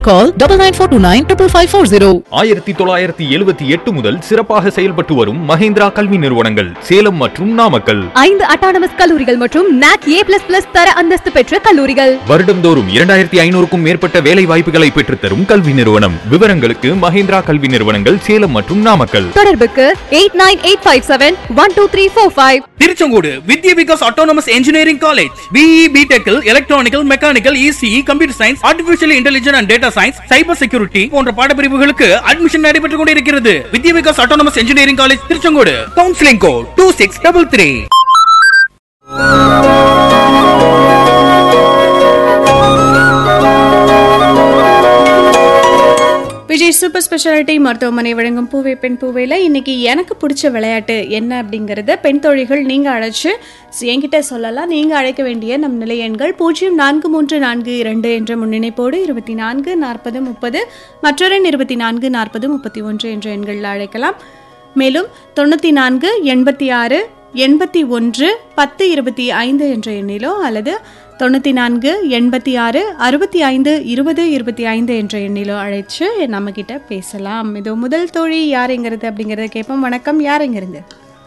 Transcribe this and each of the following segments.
கால் double nine four two nine triple five four zero ஆயிரத்தி தொள்ளாயிரத்தி எழுபத்தி எட்டு முதல் சிறப்பாக செயல்பட்டு வரும் மஹேந்திரா கல்வி நிறுவனங்கள் சேலம் மற்றும் நாமக்கல் ஐந்து அட்டானமஸ் கல்லூரிகள் மற்றும் நாக் ஏ பிளஸ் பிளஸ் தர அந்தஸ்து பெற்ற கல்லூரிகள் வருடந்தோறும் இரண்டாயிரத்தி ஐநூறுக்கும் மேற்பட்ட வேலை வாய்ப்புகளை பெற்றுத்தரும் கல்வி நிறுவனம் விவரங்களுக்கு மஹேந்திரா கல்வி நிறுவனங்கள் சேலம் மற்றும் நாமக்கல் தொடர்புக்கு eight nine eight five seven one two three four five Tiruchengode Vidya Vikas autonomous engineering college BE பிடெக்கில் electronical mechanical ECE computer science artificial intelligence and data science cyber security போன்ற பாடப்பிரிவுகளுக்கு அட்மிஷன் நடைபெற்றுக் கொண்டிருக்கிறது Vidya Vikas autonomous engineering college Tiruchengode counselling code two six double three Vijay super speciality மருத்துவமனை வழங்கும் பூவே பெண் பூவேல இன்னைக்கு எனக்கு பிடிச்ச விளையாட்டு என்ன அப்படிங்கறத பெண் தோழிகள் நீங்க அழைச்சு என்கிட்ட சொல்லலாம் நீங்க அழைக்க வேண்டிய நம் நிலை எண்கள் பூஜ்ஜியம் நான்கு மூன்று நான்கு இரண்டு என்ற முன்னிணைப்போடு இருபத்தி நான்கு நாற்பது முப்பது மற்றொரு இருபத்தி நான்கு நாற்பது முப்பத்தி ஒன்று என்ற எண்களில் அழைக்கலாம் மேலும் தொண்ணூற்றி நான்கு எண்பத்தி ஆறு எண்பத்தி ஒன்று பத்து இருபத்தி ஐந்து என்ற எண்ணிலோ அல்லது தொண்ணூற்றி நான்கு எண்பத்தி ஆறு அறுபத்தி ஐந்து இருபது இருபத்தி ஐந்து என்ற எண்ணிலோ அழைச்சு நம்மக்கிட்ட பேசலாம் இது முதல் தோழி யாருங்கிறது அப்படிங்கிறத கேட்போம் வணக்கம் யாருங்கிறது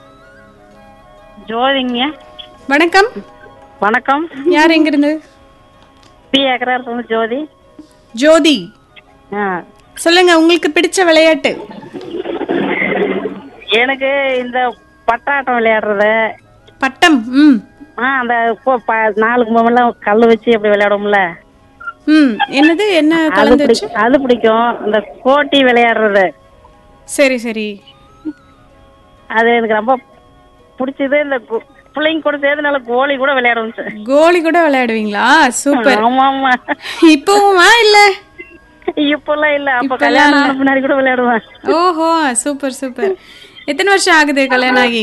ஜோதிங்க வணக்கம் வணக்கம் யார் எங்கிருந்து பி ஏக்கரார் சொன்ன ஜோதி ஜோதி ஆ சொல்லுங்க உங்களுக்கு பிடிச்ச விளையாட்டு எனக்கு இந்த பட்டாட்டம் விளையாடுறது பட்டம் ம் ஆ அந்த இப்போ ப- நாலு கும்பமெல்லாம் கல் வச்சு அப்படி விளையாடுவோம்ல ம் என்னது என்ன அது கலந்து வச்சு பிடிக்கும் அது பிடிக்கும் இந்த கோட்டி விளையாடுறது சரி சரி அது எனக்கு ரொம்ப பிடிச்சது இந்த கு- பிள்ளைங்க கூட சேர்ந்து நல்ல கோலி கூட விளையாடுவோம் சார் கோலி கூட விளையாடுவீங்களா சூப்பர் ஆமா ஆமா இப்போவுமா இல்ல இப்பெல்லாம் இல்ல அப்ப இப்பெல்லாம் கல்யாணம் இல்ல. ஆன பின்னாடி கூட விளையாடுவேன் ஓஹோ சூப்பர் சூப்பர் எத்தனை வருஷம் ஆகுது கல்யாணம் ஆகி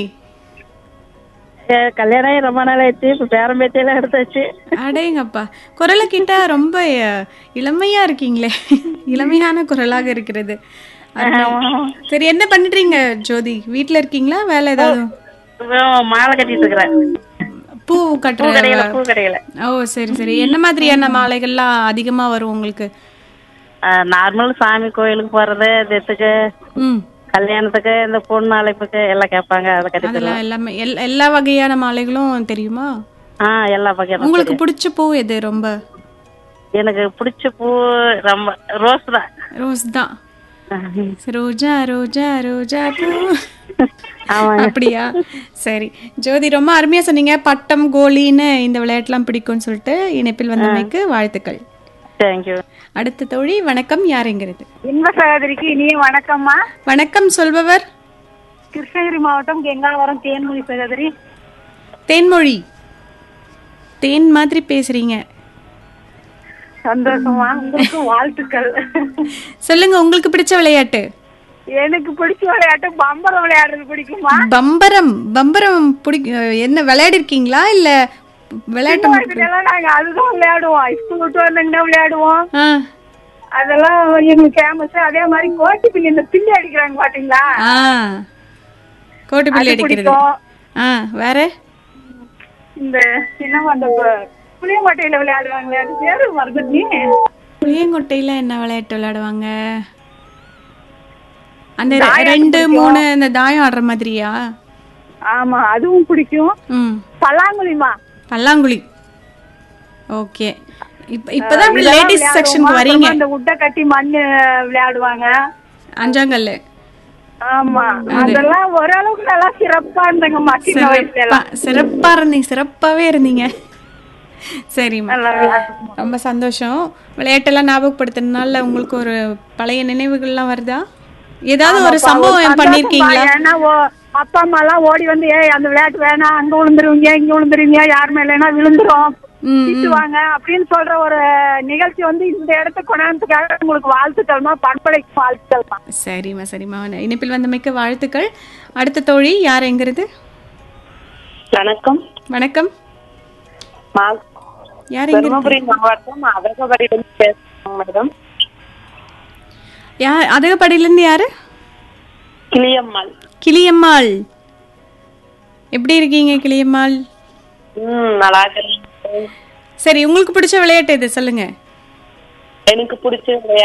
ஏ, கல்யாணம் ஆகி ரொம்ப நாள் ஆயிடுச்சு இப்ப பேரம் பேத்தியெல்லாம் எடுத்தாச்சு அடேங்கப்பா குரலை கேட்டா ரொம்ப அஹ், இளமையா இருக்கீங்களே இளமையான குரலாக இருக்கிறது அருமை. சரி என்ன பண்ணிடுறீங்க ஜோதி வீட்ல இருக்கீங்களா வேலை ஏதாவது இவன் மாலை கட்டிட்டு இருக்கிறேன் பூ பூ கட்டுற கடையில பூ கடையில ஓ சரி சரி என்ன மாதிரியான மாலைகள்லாம் அதிகமா வரும் உங்களுக்கு நார்மல் சாமி கோயிலுக்கு போறது இதுக்கு ம் கல்யாணத்துக்கு இந்த பொண்ணு அழைப்புக்கு எல்லாம் கேட்பாங்க அதை கட்டி அதெல்லாம் தருவேன் எல்லாமே எல்- எல்லா வகையான மாலைகளும் தெரியுமா ஆ எல்லா பக்கம் உங்களுக்கு பிடிச்ச பூ எது ரொம்ப எனக்கு பிடிச்ச பூ ரொம்ப ரோஸ் தான் ரோஸ் தான் ரோஜா ரோஜா ரோஜா பூ ஆமாங்க. அப்படியா சரி ஜோதி ரொம்ப அருமையா சொன்னீங்க பட்டம் கோலின்னு இந்த விளையாட்டுலாம் பிடிக்கும்னு சொல்லிட்டு இணைப்பில் வந்தமைக்கு வாழ்த்துக்கள் தேங்க்யூ அடுத்த தோழி வணக்கம் யாருங்கிறது இன்ப சகோதரிக்கு இனிய வணக்கம்மா வணக்கம் சொல்பவர் கிருஷ்ணகிரி மாவட்டம் கெங்காவரம் தேன்மொழி சகோதரி தேன்மொழி தேன் மாதிரி பேசுறீங்க சந்தோஷமா உங்களுக்கும் வாழ்த்துக்கள் சொல்லுங்க உங்களுக்கு பிடிச்ச விளையாட்டு எனக்கு பிடிச்ச விளையாட்டு பம்பரம் விளையாடுறது பிடிக்குமா பம்பரம் பம்பரம் பிடிக்க என்ன விளையாடி இருக்கீங்களா இல்ல விளையாட்டு மட்டும் இதெல்லாம் நாங்க அதுதான் விளையாடுவோம் ஸ்கூல் விட்டு வந்தீங்கன்னா விளையாடுவோம் ஆ அதெல்லாம் எங்களுக்கு ஃபேமஸ் அதே மாதிரி கோட்டி பிள்ளை இந்த பிள்ளை அடிக்கிறாங்க பாத்தீங்களா ஆ கோட்டு பிள்ளை அது அடிக்கிறது பிடிக்கும். ஆ வேற இந்த என்னவா அந்த ப- புளியங்கோட்டையில விளையாடுவாங்களே அது பேரு மறந்துட்டு புளியங்கொட்டையில என்ன விளையாட்டு விளையாடுவாங்க அந்த ரெ- தாயம் ரெண்டு பிடிக்கும். மூணு அந்த தாயம் ஆடுற மாதிரியா ஆமா அதுவும் பிடிக்கும் ம் பல்லாங்குழிமா பல்லாங்குழி ஓகே இப்ப இப்பதான் இதெல்லாம் லேடிஸ் விளையாடுவோமா? செக்ஷனுக்கு வரீங்க அப்புறமா அந்த உட்டை கட்டி மண்ணு விளையாடுவாங்க அஞ்சாங்கல்லு ஆமா அதெல்லாம் ஓரளவுக்கு நல்லா சிறப்பா இருந்தங்கம்மா சின்ன வயசுல சிறப்பா எல்லாம் சிறப்பா இருந்தீங்க சிறப்பாவே இருந்தீங்க சரிம்மா நல்லா விளையாடுவோம். ரொம்ப சந்தோஷம் விளையாட்டெல்லாம் ஞாபகப்படுத்தினால உங்களுக்கு ஒரு பழைய நினைவுகள்லாம் வருதா ஏதாவது ஒரு ஆமாப்பா, சம்பவம் சந்தோஷம்ப்பா. பண்ணிருக்கீங்களா ஏன்னா ஓ- அப்பா அம்மா எல்லாம் ஓடி வந்து ஏய் அந்த விளையாட்டு வேணாம் அங்க விழுந்துருவீங்க இங்க விழுந்துருவீங்க யார் மேலனா விழுந்துரும் ம், ம். திட்டுவாங்க அப்படின்னு சொல்ற ஒரு நிகழ்ச்சி வந்து இந்த இடத்துக்கு கொண்டாடுறதுக்காக உங்களுக்கு வாழ்த்துக்கள்மா பண்படைக்கு வாழ்த்துக்கள்மா சரிம்மா சரிம்மா இணைப்பில் வந்தமைக்கு வாழ்த்துக்கள் அடுத்த தோழி யார் எங்கிறது வணக்கம் வணக்கம் மா- யார் தருமபுரி எங்க மாவட்டம் அதகபடியிலிருந்து பேசுறேன் மேடம் யார் அதகப்படையிலேருந்து யாரு கிளியம்மாள் கிளியம்மாள் எப்படி இருக்கீங்க கிளியம்மாள் ம் நல்லா இருக்கிறேன் சரி உங்களுக்கு பிடிச்ச விளையாட்டு எது சொல்லுங்க எனக்கு பிடிச்ச விளையாட்டு